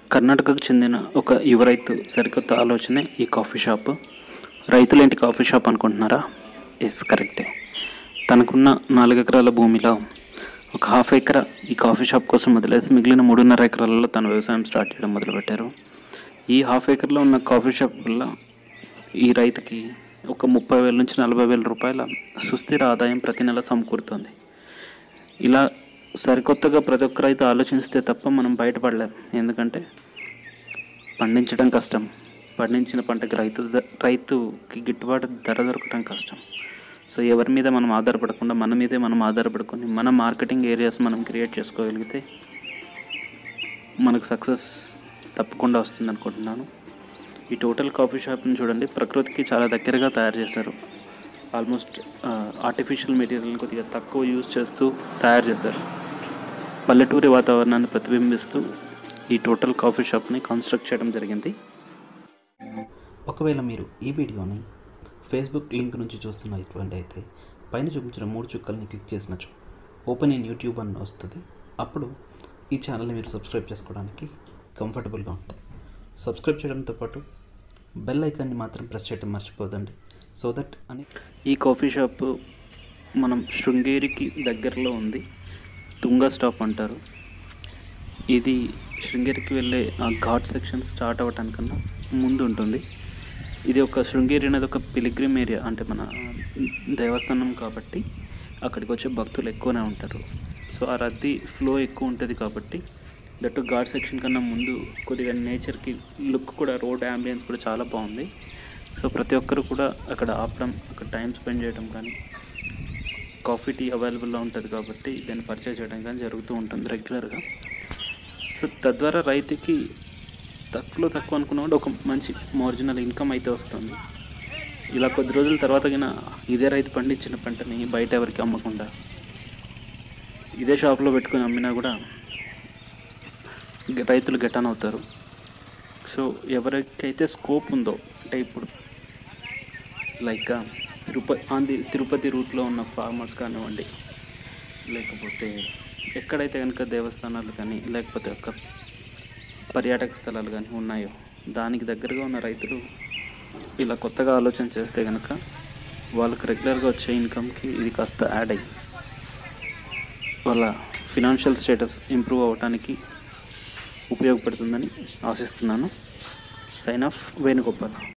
కర్ణాటకకు చెందిన ఒక యువ రైతు సరికొత్త ఆలోచనే ఈ కాఫీ షాప్ రైతులేంటి కాఫీ షాప్ అనుకుంటున్నారా ఎస్ కరెక్టే తనకున్న నాలుగు ఎకరాల భూమిలో ఒక హాఫ్ ఎకరా ఈ కాఫీ షాప్ కోసం వదిలేసి మిగిలిన మూడున్నర ఎకరాలలో తన వ్యవసాయం స్టార్ట్ చేయడం మొదలుపెట్టారు ఈ హాఫ్ ఎకర్లో ఉన్న కాఫీ షాప్ వల్ల ఈ రైతుకి ఒక ముప్పై వేల నుంచి నలభై వేల రూపాయల సుస్థిర ఆదాయం ప్రతి నెల సమకూరుతుంది ఇలా సరికొత్తగా ప్రతి ఒక్క రైతు ఆలోచిస్తే తప్ప మనం బయటపడలేం ఎందుకంటే పండించడం కష్టం పండించిన పంటకి రైతు ద- రైతుకి గిట్టుబాటు ధర దొరకడం కష్టం సో ఎవరి మీద మనం ఆధారపడకుండా మన మీదే మనం ఆధారపడుకొని మన మార్కెటింగ్ ఏరియాస్ మనం క్రియేట్ చేసుకోగలిగితే మనకు సక్సెస్ తప్పకుండా వస్తుంది అనుకుంటున్నాను ఈ టోటల్ కాఫీ షాప్ని చూడండి ప్రకృతికి చాలా దగ్గరగా తయారు చేశారు ఆల్మోస్ట్ ఆర్టిఫిషియల్ మెటీరియల్ని కొద్దిగా తక్కువ యూజ్ చేస్తూ తయారు చేశారు పల్లెటూరి వాతావరణాన్ని ప్రతిబింబిస్తూ ఈ టోటల్ కాఫీ షాప్ని కన్స్ట్రక్ట్ చేయడం జరిగింది ఒకవేళ మీరు ఈ వీడియోని ఫేస్బుక్ లింక్ నుంచి చూస్తున్నటువంటి అయితే పైన చూపించిన మూడు చుక్కల్ని క్లిక్ చేసినచో ఓపెన్ ఇన్ యూట్యూబ్ అని వస్తుంది అప్పుడు ఈ ఛానల్ని మీరు సబ్స్క్రైబ్ చేసుకోవడానికి కంఫర్టబుల్గా ఉంటుంది సబ్స్క్రైబ్ చేయడంతో పాటు బెల్ ఐకాన్ని మాత్రం ప్రెస్ చేయడం మర్చిపోదండి సో దట్ అని ఈ కాఫీ షాప్ మనం శృంగేరికి దగ్గరలో ఉంది తుంగ స్టాప్ అంటారు ఇది శృంగేరికి వెళ్ళే ఆ ఘాట్ సెక్షన్ స్టార్ట్ అవ్వటానికన్నా ముందు ఉంటుంది ఇది ఒక శృంగేరి అనేది ఒక పిలిగ్రిమ్ ఏరియా అంటే మన దేవస్థానం కాబట్టి అక్కడికి వచ్చే భక్తులు ఎక్కువనే ఉంటారు సో ఆ రద్దీ ఫ్లో ఎక్కువ ఉంటుంది కాబట్టి దట్టు ఘాట్ సెక్షన్ కన్నా ముందు కొద్దిగా నేచర్కి లుక్ కూడా రోడ్ అంబియన్స్ కూడా చాలా బాగుంది సో ప్రతి ఒక్కరు కూడా అక్కడ ఆపడం అక్కడ టైం స్పెండ్ చేయడం కానీ కాఫీ టీ అవైలబుల్లో ఉంటుంది కాబట్టి దాన్ని పర్చేజ్ చేయడం కానీ జరుగుతూ ఉంటుంది రెగ్యులర్గా సో తద్వారా రైతుకి తక్కువలో తక్కువ అనుకున్నవాడు ఒక మంచి మార్జినల్ ఇన్కమ్ అయితే వస్తుంది ఇలా కొద్ది రోజుల తర్వాత గిన ఇదే రైతు పండించిన పంటని బయట ఎవరికి అమ్మకుండా ఇదే షాప్లో పెట్టుకొని అమ్మినా కూడా గ- రైతులు గెటాన్ అవుతారు సో ఎవరికైతే స్కోప్ ఉందో అంటే ఇప్పుడు లైక్ తిరుపతి ఆంధ్ర తిరుపతి రూట్లో ఉన్న ఫార్మర్స్ కానివ్వండి లేకపోతే ఎక్కడైతే కనుక దేవస్థానాలు కానీ లేకపోతే ఒక పర్యాటక స్థలాలు కానీ ఉన్నాయో దానికి దగ్గరగా ఉన్న రైతులు ఇలా కొత్తగా ఆలోచన చేస్తే కనుక వాళ్ళకి రెగ్యులర్గా వచ్చే ఇన్కమ్కి ఇది కాస్త యాడ్ అయ్యి వాళ్ళ ఫినాన్షియల్ స్టేటస్ ఇంప్రూవ్ అవ్వడానికి ఉపయోగపడుతుందని ఆశిస్తున్నాను సైన్ ఆఫ్ వేణుగోపాల్